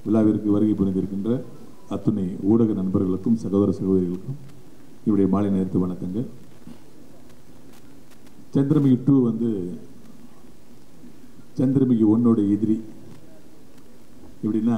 விழாவிற்கு வருகை புரிந்திருக்கின்ற அத்துணை ஊடக நண்பர்களுக்கும் சகோதர சகோதரிகளுக்கும் என்னுடைய மாலை நேரத்து வணக்கங்கள் சந்திரமுகி டூ வந்து சந்திரமுகி ஒன்னோட எதிரி எப்படின்னா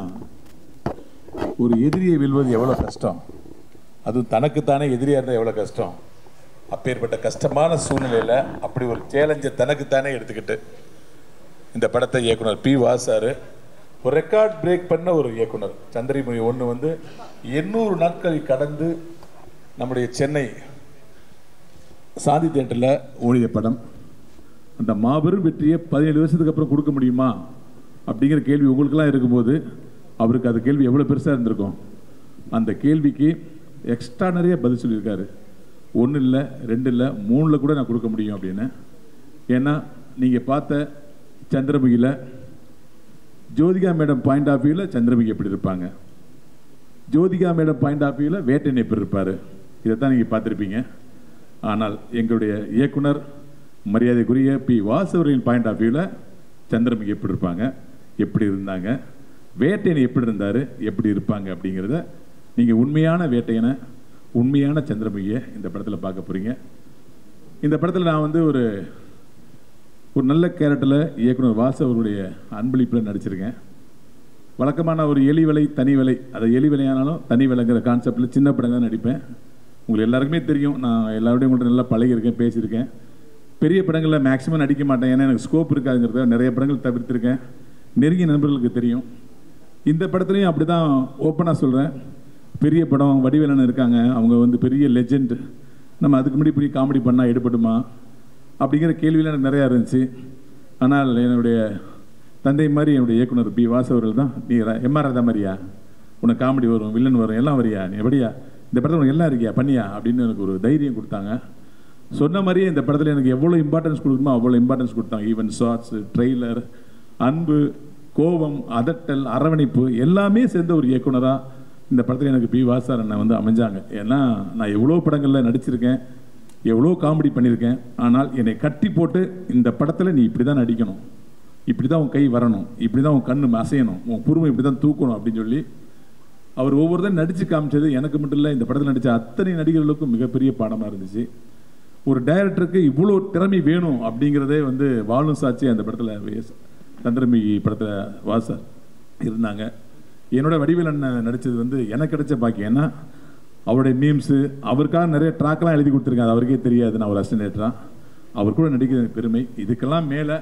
ஒரு எதிரியை வெல்வது எவ்வளோ கஷ்டம் அதுவும் தனக்குத்தானே எதிரியாக இருந்தால் எவ்வளோ கஷ்டம் அப்பேற்பட்ட கஷ்டமான சூழ்நிலையில் அப்படி ஒரு சேலஞ்சை தனக்குத்தானே எடுத்துக்கிட்டு இந்த படத்தை இயக்குனர் பி வாசாரு ஒரு ரெக்கார்ட் பிரேக் பண்ண ஒரு இயக்குனர் சந்திரமுகி ஒன்று வந்து எண்ணூறு நாட்களை கடந்து நம்முடைய சென்னை சாந்தி தேட்டரில் ஓடிய படம் அந்த மாபெரும் வெற்றியை பதினேழு வருஷத்துக்கு அப்புறம் கொடுக்க முடியுமா அப்படிங்கிற கேள்வி உங்களுக்கெல்லாம் இருக்கும்போது அவருக்கு அந்த கேள்வி எவ்வளோ பெருசாக இருந்திருக்கும் அந்த கேள்விக்கு எக்ஸ்ட்ரா நிறைய பதில் சொல்லியிருக்காரு ஒன்று இல்லை ரெண்டு இல்லை மூணில் கூட நான் கொடுக்க முடியும் அப்படின்னு ஏன்னா நீங்கள் பார்த்த சந்திரமுகியில் ஜோதிகா மேடம் பாயிண்ட் ஆஃப் வியூவில் சந்திரமுகி எப்படி இருப்பாங்க ஜோதிகா மேடம் பாயிண்ட் ஆஃப் வியூவில் வேட்டன் எப்படி இருப்பார் இதைத்தான் நீங்கள் பார்த்துருப்பீங்க ஆனால் எங்களுடைய இயக்குனர் மரியாதைக்குரிய பி வாசவரின் பாயிண்ட் ஆஃப் வியூவில் சந்திரமுகி எப்படி இருப்பாங்க எப்படி இருந்தாங்க வேட்டையன் எப்படி இருந்தார் எப்படி இருப்பாங்க அப்படிங்கிறத நீங்கள் உண்மையான வேட்டையனை உண்மையான சந்திரமுகியை இந்த படத்தில் பார்க்க போகிறீங்க இந்த படத்தில் நான் வந்து ஒரு ஒரு நல்ல கேரக்டரில் இயக்குனர் வாசு அவருடைய அன்பளிப்பில் நடிச்சிருக்கேன் வழக்கமான ஒரு எலி விலை தனி விலை அதை எலி விலையானாலும் தனி விலைங்கிற கான்செப்டில் சின்ன படம் தான் நடிப்பேன் உங்களுக்கு எல்லாருக்குமே தெரியும் நான் எல்லாரோடையும் உங்கள்கிட்ட நல்லா பழகியிருக்கேன் பேசியிருக்கேன் பெரிய படங்களில் மேக்ஸிமம் நடிக்க மாட்டேன் ஏன்னா எனக்கு ஸ்கோப் இருக்காதுங்கிறத நிறைய படங்கள் தவிர்த்திருக்கேன் நெருங்கிய நண்பர்களுக்கு தெரியும் இந்த படத்துலையும் அப்படி தான் ஓப்பனாக சொல்கிறேன் பெரிய படம் வடிவேலன் இருக்காங்க அவங்க வந்து பெரிய லெஜெண்ட் நம்ம அதுக்கு முன்னாடி இப்படி காமெடி பண்ணால் எடுபடுமா அப்படிங்கிற கேள்வியில் எனக்கு நிறையா இருந்துச்சு ஆனால் என்னுடைய தந்தை மாதிரி என்னுடைய இயக்குனர் பி வாசு அவர்கள் தான் நீ எம்ஆர் ராதா மாதிரியா உனக்கு காமெடி வரும் வில்லன் வரும் எல்லாம் வரியா நீ எப்படியா இந்த படத்தில் உனக்கு எல்லாம் இருக்கியா பண்ணியா அப்படின்னு எனக்கு ஒரு தைரியம் கொடுத்தாங்க சொன்ன மாதிரியே இந்த படத்தில் எனக்கு எவ்வளோ இம்பார்ட்டன்ஸ் கொடுக்கணுமோ அவ்வளோ இம்பார்ட்டன்ஸ் கொடுத்தாங்க ஈவன் ஷார்ட்ஸ் ட்ரெய்லர் அன்பு கோபம் அதட்டல் அரவணைப்பு எல்லாமே சேர்ந்த ஒரு இயக்குனராக இந்த படத்தில் எனக்கு பி வாசார் அண்ணன் வந்து அமைஞ்சாங்க ஏன்னா நான் எவ்வளோ படங்களில் நடிச்சிருக்கேன் எவ்வளோ காமெடி பண்ணியிருக்கேன் ஆனால் என்னை கட்டி போட்டு இந்த படத்தில் நீ இப்படி தான் நடிக்கணும் இப்படி தான் உன் கை வரணும் இப்படி தான் உன் கண்ணு அசையணும் உன் புருமை இப்படி தான் தூக்கணும் அப்படின்னு சொல்லி அவர் ஒவ்வொருத்தரும் நடித்து காமிச்சது எனக்கு மட்டும் இல்லை இந்த படத்தில் நடித்த அத்தனை நடிகர்களுக்கும் மிகப்பெரிய பாடமாக இருந்துச்சு ஒரு டைரக்டருக்கு இவ்வளோ திறமை வேணும் அப்படிங்கிறதே வந்து வாழும் சாட்சி அந்த படத்தில் சந்திரமிகி படத்தில் வாசர் இருந்தாங்க என்னோட வடிவேல் அண்ணன் நடித்தது வந்து எனக்கு கிடைச்ச பாக்கியம் ஏன்னா அவருடைய மீம்ஸு அவருக்காக நிறைய ட்ராக்லாம் எழுதி கொடுத்துருக்கேன் அது அவருக்கே தெரியாது நான் ஒரு அசினேட்டராக அவர் கூட நடிக்கிற பெருமை இதுக்கெல்லாம் மேலே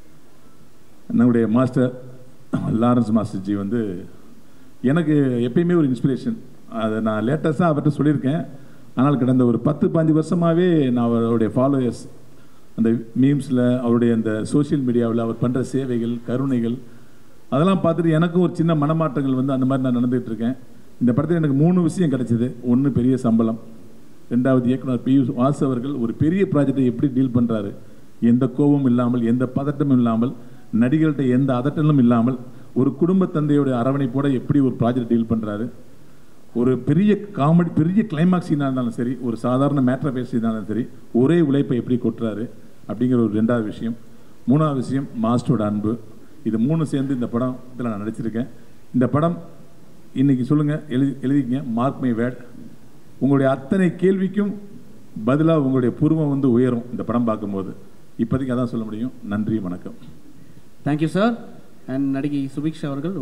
நம்முடைய மாஸ்டர் லாரன்ஸ் மாஸ்டர்ஜி வந்து எனக்கு எப்பயுமே ஒரு இன்ஸ்பிரேஷன் அதை நான் லேட்டஸ்ட்டாக அவர்கிட்ட சொல்லியிருக்கேன் ஆனால் கடந்த ஒரு பத்து பாஞ்சு வருஷமாகவே நான் அவருடைய ஃபாலோயர்ஸ் அந்த மீம்ஸில் அவருடைய அந்த சோஷியல் மீடியாவில் அவர் பண்ணுற சேவைகள் கருணைகள் அதெல்லாம் பார்த்துட்டு எனக்கும் ஒரு சின்ன மனமாற்றங்கள் வந்து அந்த மாதிரி நான் நடந்துகிட்டு இருக்கேன் இந்த படத்தில் எனக்கு மூணு விஷயம் கிடைச்சிது ஒன்று பெரிய சம்பளம் ரெண்டாவது இயக்குனர் பி வாசு அவர்கள் ஒரு பெரிய ப்ராஜெக்டை எப்படி டீல் பண்ணுறாரு எந்த கோபமும் இல்லாமல் எந்த பதட்டமும் இல்லாமல் நடிகர்கள்ட்ட எந்த அதட்டலும் இல்லாமல் ஒரு குடும்ப தந்தையோட அரவணைப்போட எப்படி ஒரு ப்ராஜெக்ட் டீல் பண்ணுறாரு ஒரு பெரிய காமெடி பெரிய கிளைமாக்ஸ் சீனாக இருந்தாலும் சரி ஒரு சாதாரண மேட்ரை பேசி இருந்தாலும் சரி ஒரே உழைப்பை எப்படி கொட்டுறாரு அப்படிங்கிற ஒரு ரெண்டாவது விஷயம் மூணாவது விஷயம் மாஸ்டரோட அன்பு இது மூணு சேர்ந்து இந்த படம் இதில் நான் நடிச்சிருக்கேன் இந்த படம் இன்னைக்கு சொல்லுங்கள் எழுதி எழுதிக்கங்க மார்க் மை வேட் உங்களுடைய அத்தனை கேள்விக்கும் பதிலாக உங்களுடைய பூர்வம் வந்து உயரும் இந்த படம் பார்க்கும்போது இப்போதைக்கு அதான் சொல்ல முடியும் நன்றி வணக்கம் தேங்க்யூ சார் அண்ட் நடிகை சுபிக்ஷா அவர்கள்